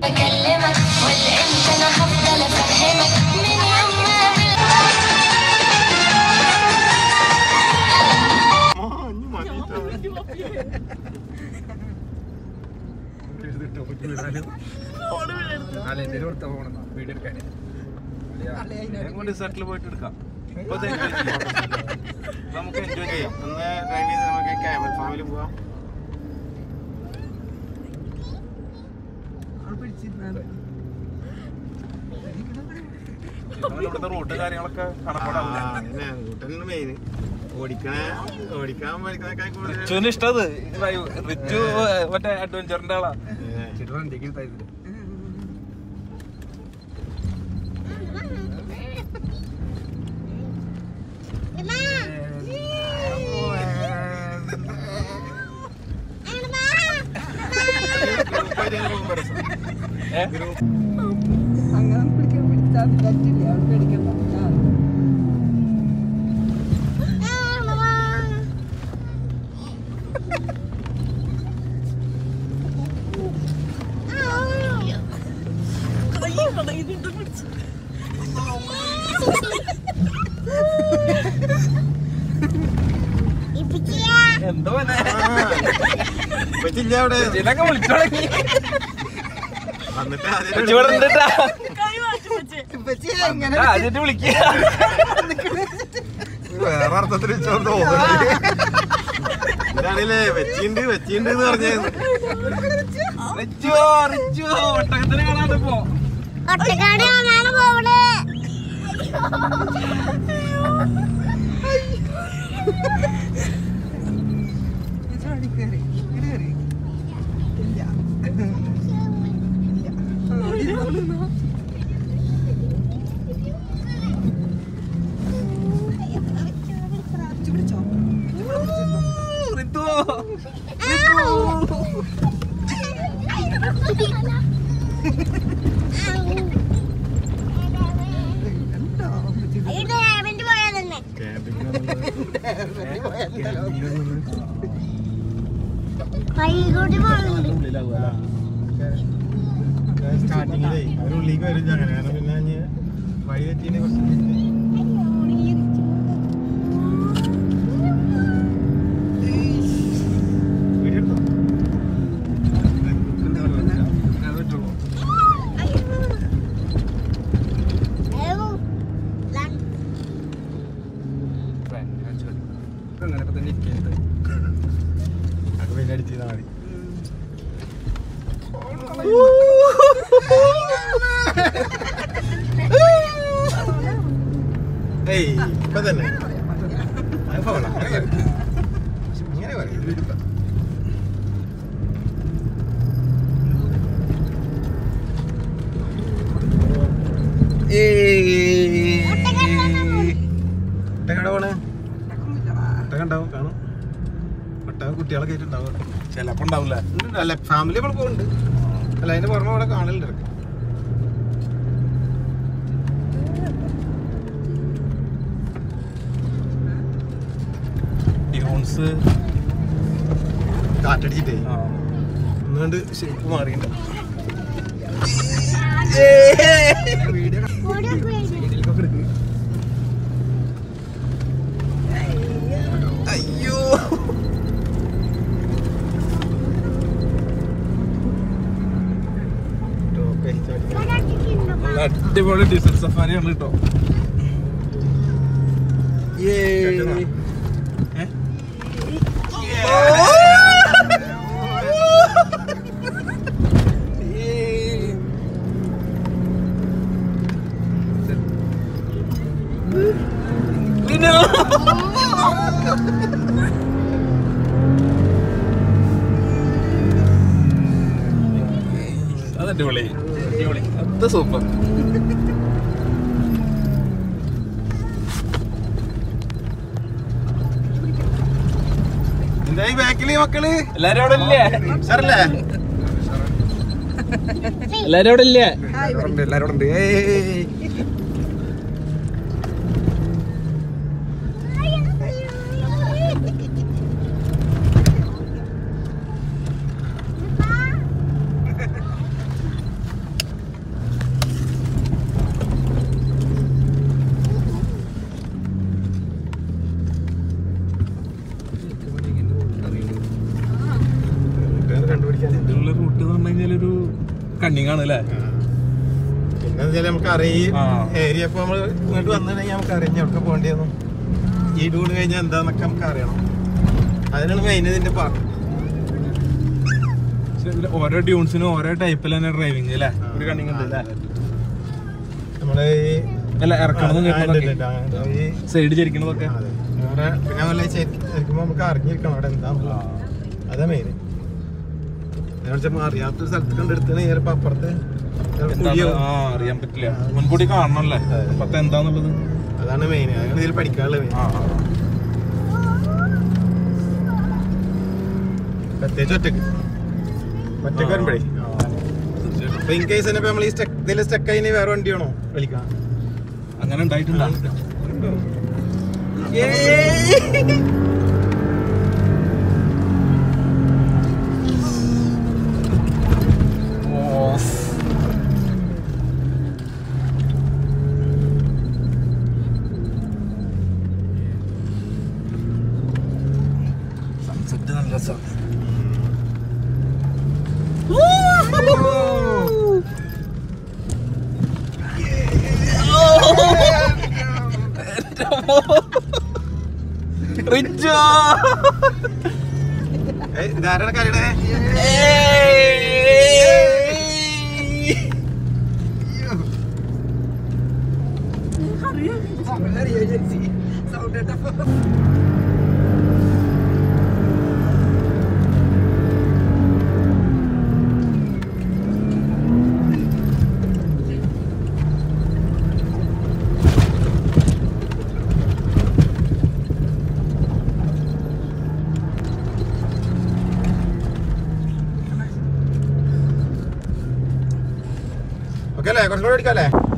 بكلمك ولا انت انا هفضل افهمك من يوم ما കൊണ്ട് സെറ്റിൽ പോയിട്ട് എടുക്കാം ഇപ്പൊ ഇത് നമുക്ക് എൻജോയ് ചെയ്യാം ഒന്ന് ഡ്രൈവ് ചെയ്ത് നമുക്ക് ക്യാമൽ ഫാമിലി പോവാം നമ്മൾ ഇവിടുത്തെ റൂട്ട് കാര്യങ്ങളൊക്കെ കണക്കോടാവില്ല മെയിൻ ഓടിക്കണേ ഓടിക്കാൻ പഠിക്കണേക്കാൾ കൂടുതൽ റിച്ചുവിന് ഇഷ്ടത് റിച്ചു മറ്റേ അഡ്വഞ്ചറിന്റെ ആളാ ഏ? അങ്ങനെ പിടിക്കാൻ പിടിച്ചാൽ പറ്റില്ല അവിടെ പേടിക്കണ്ട ആ. എന്തോ മോനെ? പറ്റില്ല അവിടെ ഇതിനൊക്കെ വിളിച്ചു തുടങ്ങി വന്നിട്ട് റിച്ചു ഇവിടെ ഉണ്ട് ട്ടാ. ഇപ്പച്ചി എങ്ങനെ ആ, ആദ്യമായിട്ട് വിളിക്കുക വേറെ അർത്ഥത്തിൽ തോന്നുന്നു ഇതാണല്ലേ വെച്ചിണ്ട് വെച്ചിണ്ട് എന്ന് പറഞ്ഞത് റിച്ചു റിച്ചു ഒട്ടകത്തിനെ കാണാണ്ടിപ്പോ ഒറ്റക്കാട് കാണാണ് പോവണേ ചാടി കയറി ഇങ്ങനെ കയറി ഇല്ല ഇല്ല ഇജ്ജ് പിടിച്ചോ ഇജ്ജ് ഇവിടെ പിടിച്ചിരുന്നോ? റിതു ഉണ്ടോ? ഇജ്ജ് പോയാ തന്നെ കൈകൂട്ടി പോകുന്നുണ്ട് സ്റ്റാർട്ടിങ്ങിലേ ഒരു ഉള്ളിലേക്ക് വരും അങ്ങനെ കാരണം പിന്നെ ഇനി വഴി തെറ്റിനെ കുറച്ച് വീഡിയോ എടുത്തോ? അത് പറ്റുള്ളൂ അങ്ങനെയൊക്കെ തന്നെ ഇരിക്കരുത് അതൊക്കെ പിന്നെ അടിച്ച് ചെയ്താൽ മതി ഏയ് ഇപ്പൊ തന്നെ അത് പോകണം അങ്ങനെ പറയും. ഇങ്ങനെ പറയും ഒട്ടകട പോണേ ഒട്ടക ഉണ്ടാവും കാണും ഒട്ടക കുട്ടികളൊക്കെ ആയിട്ടുണ്ടാവും ചിലപ്പോ ഉണ്ടാവില്ല ഉണ്ട്, അല്ല ഫാമിലി നമ്മൾ പോകുന്നുണ്ട് അല്ല അതിന്റെ പുറമെ ഇവിടെ കാണലുണ്ട് ഇടയ്ക്ക്. ഡ്യൂൺസ് കാറ്റടിച്ചിട്ടേ ഒന്നുകൊണ്ട് ഷേപ്പ് മാറിയിട്ടുണ്ടാവും അയ്യോ ടോപ്പ് ചാടി. നല്ല അടിപൊളി ഡീസൽ സഫാരിയാണ് കേട്ടോ കേട്ടതാ? ഏ? അത് അടിപൊളി അടിപൊളി അത് സൂപ്പർ എന്തായി ബാക്കില് മക്കള് എല്ലാരും അവിടെ ഇല്ലേ സാറല്ലേ എല്ലാരും അവിടെ ഇല്ലേ ഉണ്ട് എല്ലാരും ഉണ്ട് ഏയ് ഓടിക്കാൻ ഇതിലുള്ള റൂട്ട് എന്ന് പറഞ്ഞു കഴിഞ്ഞാൽ ഒരു കണ്ണിങ് ആണ് അല്ലേ പിന്നെ വെച്ചാൽ നമുക്ക് അറിയാം ആ. ഏരിയ ഇപ്പൊ നമ്മള് ഇങ്ങോട്ട് വന്നിട്ടുണ്ടെങ്കിൽ നമുക്ക് അറിയാം എവിടെ പോകേണ്ടിയെന്നു ഈ ടൂർ കഴിഞ്ഞാൽ എന്താന്നൊക്കെ നമുക്ക് അറിയണം അതിനാണ് മെയിൻ ഇതിന്റെ പാർട്ട് പക്ഷെ ഇതില് ഓരോ ട്യൂൺസിനും ഓരോ ടൈപ്പിൽ തന്നെ ഡ്രൈവിംഗ് അല്ലേ ഒരു കണ്ണിങ് ഉണ്ട് അല്ലേ നമ്മളെ ഈ അല്ല ഇറക്കണതും ആ, ഉണ്ട്, കയറ്റണതൊക്കെ ഉണ്ട്, ഉണ്ട്. ഈ സൈഡ് ചരിക്കണതൊക്കെ അതെ. വേറെ പിന്നെ വല്ല ശരിക്കും നമുക്ക് അറിഞ്ഞിരിക്കണം അവിടെ എന്താ അതാ മെയിൻ അറിയാത്തൊരു സ്ഥലത്ത് കണ്ടെടുത്തേ ചിലപ്പോ അപ്പുറത്ത് ചിലപ്പോ എന്താന്ന് കുഴിയാവും. ആ അറിയാൻ പറ്റില്ല മുൻകൂട്ടി കാണണല്ലേ പത്ത് എന്താന്നുള്ളത് അതാണ് മെയിൻ അതാണ് ഇതിൽ പഠിക്കാനുള്ളത് മെയിൻ ആ പ്രത്യേകിച്ച് ഒറ്റക്ക് ഒറ്റക്ക് വരുമ്പോഴേ അപ്പൊ ഇൻ കേസ് തന്നെ നമ്മൾ ഈ സ്റ്റക്ക് ഇതിൽ സ്റ്റക്ക് ആയി വേറെ വണ്ടി വേണോ വിളിക്കാം അങ്ങനെ ഉണ്ടായിട്ടുണ്ടോ സൺസെറ്റ് നല്ല രസമാണ് റിച്ചോ ഇതാരാണ് കരയുടെ അറിയോ ചേച്ചി സൗണ്ട് കേട്ടപ്പോ ഓക്കെ അല്ലേ കുറച്ചും കൂടെ ഓടിക്കാം അല്ലേ